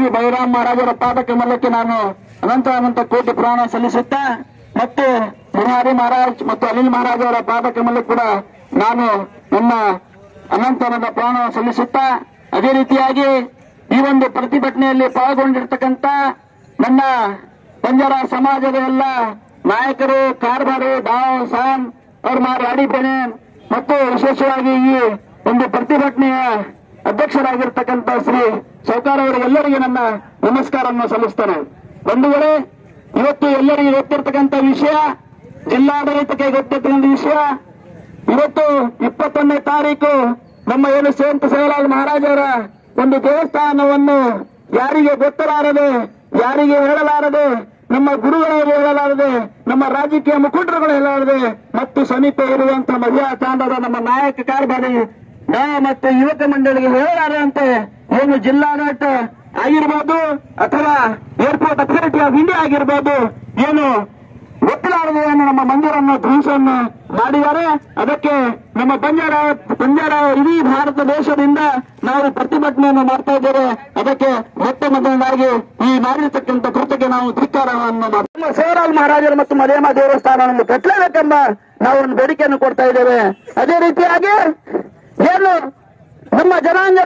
ಶ್ರೀ ಬೈರಾಮ್ ಮಹಾರಾಜರ ಪಾದ ಕಮಲಕ್ಕೆ ನಾನು ಅನಂತ ಅನಂತ ಕೋಟಿ ಪ್ರಾಣ ಸಲ್ಲಿಸುತ್ತಾ ಮತ್ತು ಮುರಾರಿ ಮಹಾರಾಜ್ ಮತ್ತು ಅನಿಲ್ ಮಹಾರಾಜ್ ಅವರ ಪಾದ ಕಮಲಕ್ಕೆ ಕೂಡ ನಾನು ನನ್ನ ಅನಂತ ಅನಂತ ಪ್ರಾಣ ಸಲ್ಲಿಸುತ್ತಾ ಅದೇ ರೀತಿಯಾಗಿ ಈ ಒಂದು ಪ್ರತಿಭಟನೆಯಲ್ಲಿ ಪಾಲ್ಗೊಂಡಿರ್ತಕ್ಕಂಥ ನನ್ನ ಬಂಜಾರ ಸಮಾಜದ ಎಲ್ಲ ನಾಯಕರು ಕಾರ್ಬಾರು ಡಾವ್ ಸಾಮ್ ಅವ್ರ ಮಾರಾಡಿ ಬೆನೆ ಮತ್ತು ವಿಶೇಷವಾಗಿ ಈ ಒಂದು ಪ್ರತಿಭಟನೆಯ ಅಧ್ಯಕ್ಷರಾಗಿರ್ತಕ್ಕಂಥ ಶ್ರೀ ಸೌಕಾರ ಅವರಿಗೆಲ್ಲರಿಗೆ ನನ್ನ ನಮಸ್ಕಾರವನ್ನು ಸಲ್ಲಿಸ್ತೇನೆ ಬಂಧುಗಳೇ ಇವತ್ತು ಎಲ್ಲರಿಗೆ ಗೊತ್ತಿರ್ತಕ್ಕಂಥ ವಿಷಯ ಜಿಲ್ಲಾಡಳಿತಕ್ಕೆ ಗೊತ್ತಿರ್ತಕ್ಕಂಥ ವಿಷಯ ಇವತ್ತು ಇಪ್ಪತ್ತೊಂದನೇ ತಾರೀಕು ನಮ್ಮ ಏನು ಸೇಂತ ಸೇವಲಾಲ್ ಮಹಾರಾಜರ ಒಂದು ದೇವಸ್ಥಾನವನ್ನು ಯಾರಿಗೆ ಗೊತ್ತಲಾರದೆ ಯಾರಿಗೆ ಹೇಳಲಾರದೆ ನಮ್ಮ ಗುರುಗಳಿಗೆ ಹೇಳಲಾರದೆ ನಮ್ಮ ರಾಜಕೀಯ ಮುಖಂಡರುಗಳು ಹೇಳಲಾರದೆ ಮತ್ತು ಸಮೀಪ ಇರುವಂತಹ ಮಹಿಳಾ ತಾಂಡದ ನಮ್ಮ ನಾಯಕ ಕಾರ್ಬಾರಿ ನಾವು ಮತ್ತು ಯುವಕ ಮಂಡಳಿಗೆ ಹೇಳಲಾರದಂತೆ ಏನು ಜಿಲ್ಲಾಡಳಿತ ಆಗಿರ್ಬೋದು ಅಥವಾ ಏರ್ಪೋರ್ಟ್ ಅಥಾರಿಟಿ ಆಫ್ ಇಂಡಿಯಾ ಆಗಿರ್ಬೋದು ಏನು ಗೊತ್ತಿಲಾರದೆಯನ್ನು ನಮ್ಮ ಮಂದಿರನ್ನು ಧ್ವಂಸವನ್ನು ಮಾಡಿದ್ದಾರೆ ಅದಕ್ಕೆ ನಮ್ಮ ಬಂಜಾರ ಬಂಜಾರ ಇಡೀ ಭಾರತ ದೇಶದಿಂದ ನಾವು ಪ್ರತಿಭಟನೆಯನ್ನು ಮಾಡ್ತಾ ಇದ್ದೇವೆ ಅದಕ್ಕೆ ಮತ್ತೆ ಮೊದಲನಾಗಿ ಈ ಮಾಡಿರ್ತಕ್ಕಂಥ ಕೃತ್ಯಕ್ಕೆ ನಾವು ಧಿಕ್ಕಾರವನ್ನು ಮಾಡ್ತೇವೆ. ನಮ್ಮ ಸೇವರಾಲ್ ಮಹಾರಾಜರು ಮತ್ತು ಮದೇಮ ದೇವಸ್ಥಾನವನ್ನು ಕಟ್ಟಲೇಬೇಕೆಂಬ ನಾವು ಒಂದು ಬೇಡಿಕೆಯನ್ನು ಕೊಡ್ತಾ ಇದ್ದೇವೆ ಅದೇ ರೀತಿಯಾಗಿ ಏನು ನಮ್ಮ ಜನಾಂಗದ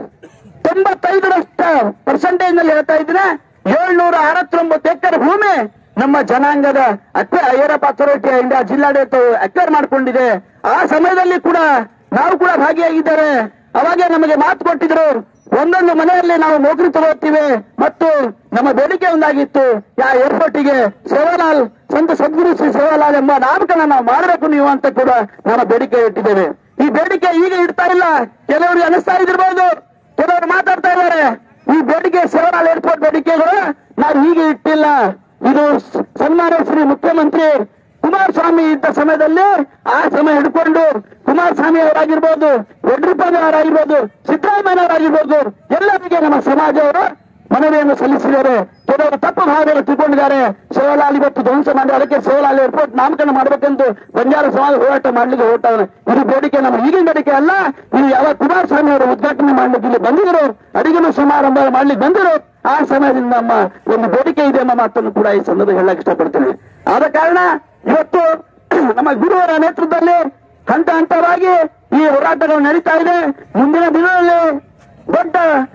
ತೊಂಬತ್ತೈದರಷ್ಟು ಪರ್ಸೆಂಟೇಜ್ ನಲ್ಲಿ ಹೇಳ್ತಾ ಇದ್ರೆ ಏಳ್ನೂರ ಅರವತ್ತೊಂಬತ್ತು ಎಕರೆ ಭೂಮಿ ನಮ್ಮ ಜನಾಂಗದ ಅಕ್ಕ ಐರಪ್ಪ ಅಥಾರಿಟಿ ಇಂಡಿಯಾ ಜಿಲ್ಲಾಡಳಿತ ಅಕ್ವೈರ್ ಮಾಡಿಕೊಂಡಿದೆ ಆ ಸಮಯದಲ್ಲಿ ಕೂಡ ನಾವು ಕೂಡ ಭಾಗಿಯಾಗಿದ್ದಾರೆ ಅವಾಗೆ ನಮಗೆ ಮಾತು ಕೊಟ್ಟಿದ್ರು ಒಂದೊಂದು ಮನೆಯಲ್ಲಿ ನಾವು ನೌಕರಿ ತಗೋತೀವಿ ಮತ್ತು ನಮ್ಮ ಬೇಡಿಕೆ ಒಂದಾಗಿತ್ತು ಯಾ ಏರ್ಪೋರ್ಟಿಗೆ ಸೇವಾಲಾಲ್ ಸಂತ ಸದ್ಗುರು ಶ್ರೀ ಸೇವಾಲಾಲ್ ಎಂಬ ನಾಮಕರಣ ನಾವು ಮಾಡಬೇಕು ನೀವು ಅಂತ ಕೂಡ ನಮ್ಮ ಬೇಡಿಕೆ ಇಟ್ಟಿದ್ದೇವೆ ಈ ಬೇಡಿಕೆ ಈಗ ಇಡ್ತಾ ಇಲ್ಲ ಕೆಲವರಿಗೆ ಅನಿಸ್ತಾ ಇದಿರ್ಬೋದು ಕೆಲವರು ಮಾತಾಡ್ತಾ ಇದ್ದಾರೆ ಈ ಬೇಡಿಕೆ ಸೇವಲಾಲ್ ಏರ್ಪೋರ್ಟ್ ಬೇಡಿಕೆಗಳು ನಾವು ಹೀಗೆ ಇಟ್ಟಿಲ್ಲ ಇದು ಸ- ಸನ್ಮಾನ್ಯ ಶ್ರೀ ಮುಖ್ಯಮಂತ್ರಿ ಕುಮಾರಸ್ವಾಮಿ ಇದ್ದ ಸಮಯದಲ್ಲಿ ಆ ಸಮಯ ಹಿಡ್ಕೊಂಡು ಕುಮಾರಸ್ವಾಮಿ ಅವರಾಗಿರ್ಬೋದು ಯಡಿಯೂರಪ್ಪ ಅವರಾಗಿರ್ಬೋದು ಸಿದ್ದರಾಮಯ್ಯನವರಾಗಿರ್ಬೋದು ಎಲ್ಲರಿಗೆ ನಮ್ಮ ಸಮಾಜವರು ಮನವಿಯನ್ನು ಸಲ್ಲಿಸಿದ್ದಾರೆ ಕೆಲವರು ತಪ್ಪು ಭಾವನೆಯನ್ನು ತಿಳ್ಕೊಂಡಿದ್ದಾರೆ ಶಿವಲಾಲ್ ಇವತ್ತು ಧ್ವಂಸ ಮಾಡಿ ಅದಕ್ಕೆ ಶಿವಲಾಲ್ ಏರ್ಪೋರ್ಟ್ ನಾಮಕರಣ ಮಾಡಬೇಕೆಂದು ಬಂಜಾರ ಸಮಾಜ ಹೋರಾಟ ಮಾಡ್ಲಿಕ್ಕೆ ಹೊರಟವನು ಇದು ಬೇಡಿಕೆ ನಮ್ಮ ಈಗಿನ ಬೇಡಿಕೆ ಅಲ್ಲ ಇದು ಯಾವ ಕುಮಾರಸ್ವಾಮಿ ಅವರು ಉದ್ಘಾಟನೆ ಮಾಡ್ಲಿಕ್ಕೆ ಇಲ್ಲಿ ಬಂದಿದ್ರು ಅಡಿಗೆನು ಸಮಾರಂಭ ಮಾಡ್ಲಿಕ್ಕೆ ಬಂದಿರು ಆ ಸಮಯದಿಂದ ನಮ್ಮ ಒಂದು ಬೇಡಿಕೆ ಇದೆ ಎಂಬ ಮಾತನ್ನು ಕೂಡ ಈ ಸಂದರ್ಭ ಹೇಳಕ್ ಇಷ್ಟಪಡ್ತೇನೆ ಆದ ಕಾರಣ ಇವತ್ತು ನಮ್ಮ ಗುರುವರ ನೇತೃತ್ವದಲ್ಲಿ ಹಂತ ಹಂತವಾಗಿ ಈ ಹೋರಾಟಗಳು ನಡೀತಾ ಇದೆ ಮುಂದಿನ ದಿನದಲ್ಲಿ ದೊಡ್ಡ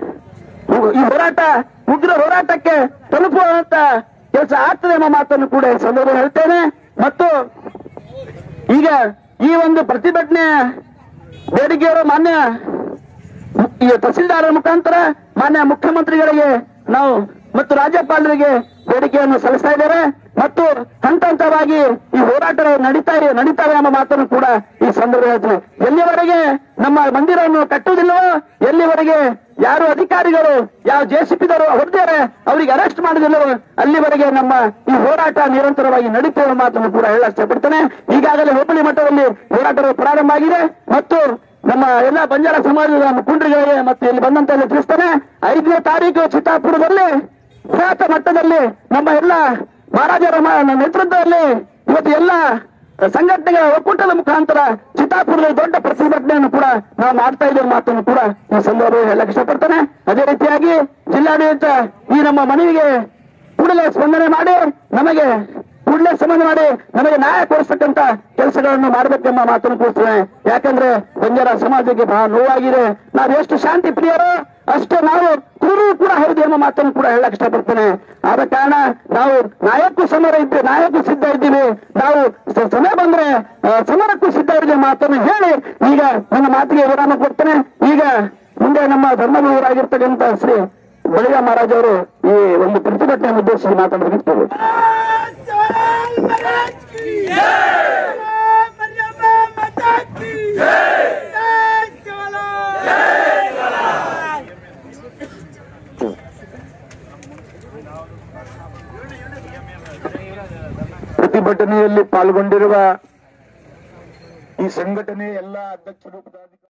ಈ ಹೋರಾಟ ಉಗ್ರ ಹೋರಾಟಕ್ಕೆ ತಲುಪುವಂತ ಕೆಲಸ ಆಗ್ತದೆ ಎಂಬ ಮಾತನ್ನು ಕೂಡ ಈ ಸಂದರ್ಭ ಹೇಳ್ತೇನೆ ಮತ್ತು ಈಗ ಈ ಒಂದು ಪ್ರತಿಭಟನೆ ಬೇಡಿಕೆಯವರು ಮಾನ್ಯ ಈ ತಹಸೀಲ್ದಾರರ ಮುಖಾಂತರ ಮಾನ್ಯ ಮುಖ್ಯಮಂತ್ರಿಗಳಿಗೆ ನಾವು ಮತ್ತು ರಾಜ್ಯಪಾಲರಿಗೆ ಬೇಡಿಕೆಯನ್ನು ಸಲ್ಲಿಸ್ತಾ ಇದ್ದಾರೆ ಮತ್ತು ಹಂತ ಹಂತವಾಗಿ ಈ ಹೋರಾಟಗಳು ನಡೀತಾ ಇದೆ ನಡೀತಾವೆ ಎಂಬ ಮಾತನ್ನು ಕೂಡ ಈ ಸಂದರ್ಭ ಹೇಳ್ತೀನಿ ಎಲ್ಲಿವರೆಗೆ ನಮ್ಮ ಮಂದಿರವನ್ನು ಕಟ್ಟುವುದಿಲ್ಲವೋ ಎಲ್ಲಿವರೆಗೆ ಯಾರು ಅಧಿಕಾರಿಗಳು ಯಾವ ಜೆಸಿಪಿದವರು ಹೊರದೇರೆ ಅವರಿಗೆ ಅರೆಸ್ಟ್ ಮಾಡುವುದಿಲ್ಲವೋ ಅಲ್ಲಿವರೆಗೆ ನಮ್ಮ ಈ ಹೋರಾಟ ನಿರಂತರವಾಗಿ ನಡೀತೇವೆ ಎಂಬ ಮಾತನ್ನು ಕೂಡ ಹೇಳ ಇಷ್ಟಪಡ್ತೇನೆ ಈಗಾಗಲೇ ಹೋಬಳಿ ಮಟ್ಟದಲ್ಲಿ ಹೋರಾಟಗಳು ಪ್ರಾರಂಭ ಆಗಿದೆ ಮತ್ತು ನಮ್ಮ ಎಲ್ಲ ಬಂಜಾರ ಸಮಾಜದ ಮುಖಂಡರುಗಳಿಗೆ ಮತ್ತು ಇಲ್ಲಿ ಬಂದಂತ ಎಲ್ಲ ತಿಳಿಸ್ತಾನೆ ಐದನೇ ತಾರೀಕು ಚಿತ್ತಾಪುರದಲ್ಲಿ ಬೃಹತ್ ಮಟ್ಟದಲ್ಲಿ ನಮ್ಮ ಎಲ್ಲ ಮಹಾರಾಜರ ಮ- ನೇತೃತ್ವದಲ್ಲಿ ಇವತ್ತು ಎಲ್ಲ ಸಂಘಟನೆಗಳ ಒಕ್ಕೂಟದ ಮುಖಾಂತರ ಚಿತ್ತಾಪುರದಲ್ಲಿ ದೊಡ್ಡ ಪ್ರತಿಭಟನೆಯನ್ನು ಕೂಡ ನಾವು ಮಾಡ್ತಾ ಇದ್ದೇವೆ ಮಾತನ್ನು ಕೂಡ ಈ ಸಂದರ್ಭ ಹೇಳಕ್ ಇಷ್ಟಪಡ್ತಾನೆ ಅದೇ ರೀತಿಯಾಗಿ ಜಿಲ್ಲಾಡಳಿತ ಈ ನಮ್ಮ ಮನವಿಗೆ ಕೂಡಲೇ ಸ್ಪಂದನೆ ಮಾಡಿ ನಮಗೆ ಕೂಡಲೇ ಸಂಬಂಧ ಮಾಡಿ ನಮಗೆ ನ್ಯಾಯ ಕೊಡಿಸ್ತಕ್ಕಂತ ಕೆಲಸಗಳನ್ನು ಮಾಡಬೇಕೆಂಬ ಮಾತನ್ನು ಕೂರ್ತೇನೆ ಯಾಕಂದ್ರೆ ಬಂಜಾರ ಸಮಾಜಕ್ಕೆ ಬಹಳ ನೋವಾಗಿದೆ ನಾವು ಎಷ್ಟು ಶಾಂತಿ ಪ್ರಿಯರೋ ಅಷ್ಟೇ ನಾವು ಕ್ರೂರು ಕೂಡ ಹೌದು ಎಂಬ ಮಾತನ್ನು ಕೂಡ ಹೇಳಕ್ ಇಷ್ಟಪಡ್ತೇನೆ ಆದ ಕಾರಣ ನಾವು ನ್ಯಾಯಕ್ಕೂ ಸಮರ ಇದ್ದೇವೆ ನ್ಯಾಯಕ್ಕೂ ಸಿದ್ಧ ಇದ್ದೀವಿ ನಾವು ಸ- ಸಮಯ ಬಂದ್ರೆ ಆ, ಸಮರಕ್ಕೂ ಸಿದ್ಧ ಇದ್ದೀವಿ ಮಾತನ್ನು ಹೇಳಿ ಈಗ ನನ್ನ ಮಾತಿಗೆ ವಿರಾಮ ಕೊಡ್ತೇನೆ ಈಗ ಮುಂದೆ ನಮ್ಮ ಧರ್ಮಗುರುವರಾಗಿರ್ತಕ್ಕಂಥ ಶ್ರೀ ಬಳಿಗ ಮಹಾರಾಜ್ ಅವರು ಈ ಒಂದು ಪ್ರತಿಭಟನೆಯನ್ನು ಉದ್ದೇಶಿಸಿ ಮಾತಾಡೋದಕ್ಕೆ ಹೋಗ್ಬೇಕು महाराज की जय मरियम्मा माता की जय शिवलाल ಪ್ರತಿಭಟನೆಯಲ್ಲಿ ಪಾಲ್ಗೊಂಡಿರುವ ಈ ಸಂಘಟನೆ ಎಲ್ಲ ಅಧ್ಯಕ್ಷರು ಪದಾಧಿಕಾರಿ